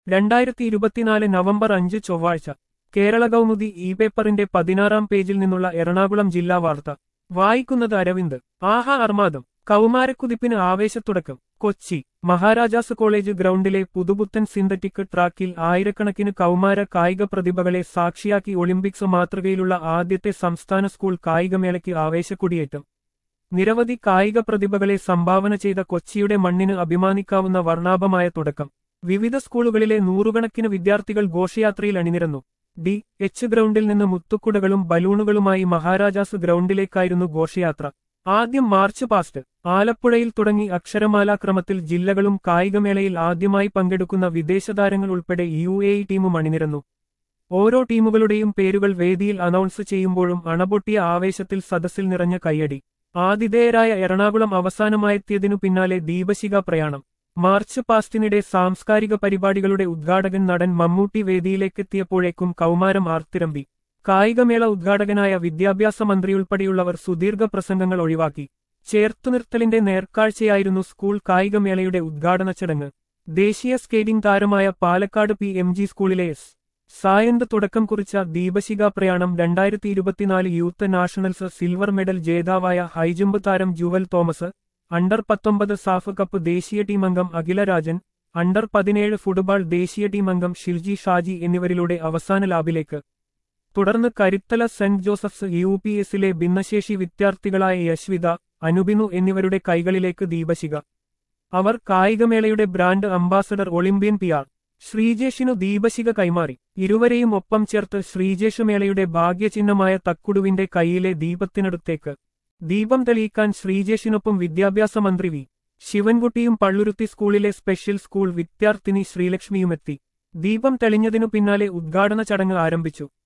രണ്ടായിരത്തി ഇരുപത്തിനാല് നവംബർ അഞ്ച് ചൊവ്വാഴ്ച കേരള കൗമുദി ഇ പേപ്പറിന്റെ പതിനാറാം പേജിൽ നിന്നുള്ള എറണാകുളം ജില്ലാ വാർത്ത വായിക്കുന്നത് അരവിന്ദ് ആഹാ അർമാദം കൗമാരക്കുതിപ്പിന് ആവേശത്തുടക്കം കൊച്ചി മഹാരാജാസ് കോളേജ് ഗ്രൗണ്ടിലെ പുതുപുത്തൻ സിന്തറ്റിക് ട്രാക്കിൽ ആയിരക്കണക്കിന് കൗമാര കായിക പ്രതിഭകളെ സാക്ഷിയാക്കി ഒളിമ്പിക്സ് മാതൃകയിലുള്ള ആദ്യത്തെ സംസ്ഥാന സ്കൂൾ കായികമേളയ്ക്ക് ആവേശക്കുടിയേറ്റം നിരവധി കായിക പ്രതിഭകളെ സംഭാവന ചെയ്ത കൊച്ചിയുടെ മണ്ണിന് അഭിമാനിക്കാവുന്ന വർണ്ണാഭമായ തുടക്കം വിവിധ സ്കൂളുകളിലെ നൂറുകണക്കിന് വിദ്യാർത്ഥികൾ ഘോഷയാത്രയിൽ അണിനിരന്നു ഡി എച്ച് ഗ്രൗണ്ടിൽ നിന്ന് മുത്തുക്കുടകളും ബലൂണുകളുമായി മഹാരാജാസ് ഗ്രൗണ്ടിലേക്കായിരുന്നു ഘോഷയാത്ര ആദ്യം മാർച്ച് പാസ്റ്റ് ആലപ്പുഴയിൽ തുടങ്ങി അക്ഷരമാലാക്രമത്തിൽ ജില്ലകളും കായികമേളയിൽ ആദ്യമായി പങ്കെടുക്കുന്ന വിദേശതാരങ്ങൾ ഉൾപ്പെടെ യു എ ഇ ടീമും അണിനിരന്നു ഓരോ ടീമുകളുടെയും പേരുകൾ വേദിയിൽ അനൗൺസ് ചെയ്യുമ്പോഴും അണപൊട്ടിയ ആവേശത്തിൽ സദസ്സിൽ നിറഞ്ഞ കയ്യടി ആതിഥേയരായ എറണാകുളം അവസാനമായെത്തിയതിനു പിന്നാലെ ദീപശിഖ പ്രയാണം മാർച്ച് പാസ്റ്റിനിടെ സാംസ്കാരിക പരിപാടികളുടെ ഉദ്ഘാടകൻ നടൻ മമ്മൂട്ടി വേദിയിലേക്കെത്തിയപ്പോഴേക്കും കൗമാരം ആർത്തിരമ്പി കായികമേള ഉദ്ഘാടകനായ വിദ്യാഭ്യാസ മന്ത്രിയുൾപ്പെടെയുള്ളവർ സുദീർഘ പ്രസംഗങ്ങൾ ഒഴിവാക്കി ചേർത്തുനിർത്തലിന്റെ നേർക്കാഴ്ചയായിരുന്നു സ്കൂൾ കായികമേളയുടെ ഉദ്ഘാടന ചടങ്ങ് ദേശീയ സ്കേറ്റിംഗ് താരമായ പാലക്കാട് പി എം ജി സ്കൂളിലെ എസ് സായന്ത് തുടക്കം കുറിച്ച ദീപശിഖ പ്രയാണം രണ്ടായിരത്തി ഇരുപത്തിനാല് യൂത്ത് നാഷണൽസ് സിൽവർ മെഡൽ ജേതാവായ ഹൈജമ്പ് താരം ജുവൽ തോമസ് അണ്ടർ പത്തൊമ്പത് സാഫ് കപ്പ് ദേശീയ ടീം അംഗം അഖില രാജൻ അണ്ടർ പതിനേഴ് ഫുട്ബോൾ ദേശീയ ടീം അംഗം ഷിൽജി ഷാജി എന്നിവരിലൂടെ അവസാന ലാബിലേക്ക് തുടർന്ന് Karithala Saint Joseph's U P എസിലെ ഭിന്നശേഷി വിദ്യാർത്ഥികളായ യശ്വിത അനുബിനു എന്നിവരുടെ കൈകളിലേക്ക് ദീപശിഖ അവർ കായികമേളയുടെ brand ambassador Olympian P R ശ്രീജേഷിനു ദീപശിഖ കൈമാറി ഇരുവരെയും ഒപ്പം ചേർത്ത് ശ്രീജേഷ് മേളയുടെ ഭാഗ്യചിഹ്നമായ തക്കുടുവിന്റെ കൈയിലെ ദീപത്തിനടുത്തേക്ക് ദീപം തെളിയിക്കാൻ ശ്രീജേഷിനൊപ്പം വിദ്യാഭ്യാസ മന്ത്രി വി ശിവൻകുട്ടിയും പള്ളുരുത്തി സ്കൂളിലെ സ്പെഷ്യൽ സ്കൂൾ വിദ്യാർത്ഥിനി ശ്രീലക്ഷ്മിയുമെത്തി ദീപം തെളിഞ്ഞതിനു പിന്നാലെ ഉദ്ഘാടന ചടങ്ങ് ആരംഭിച്ചു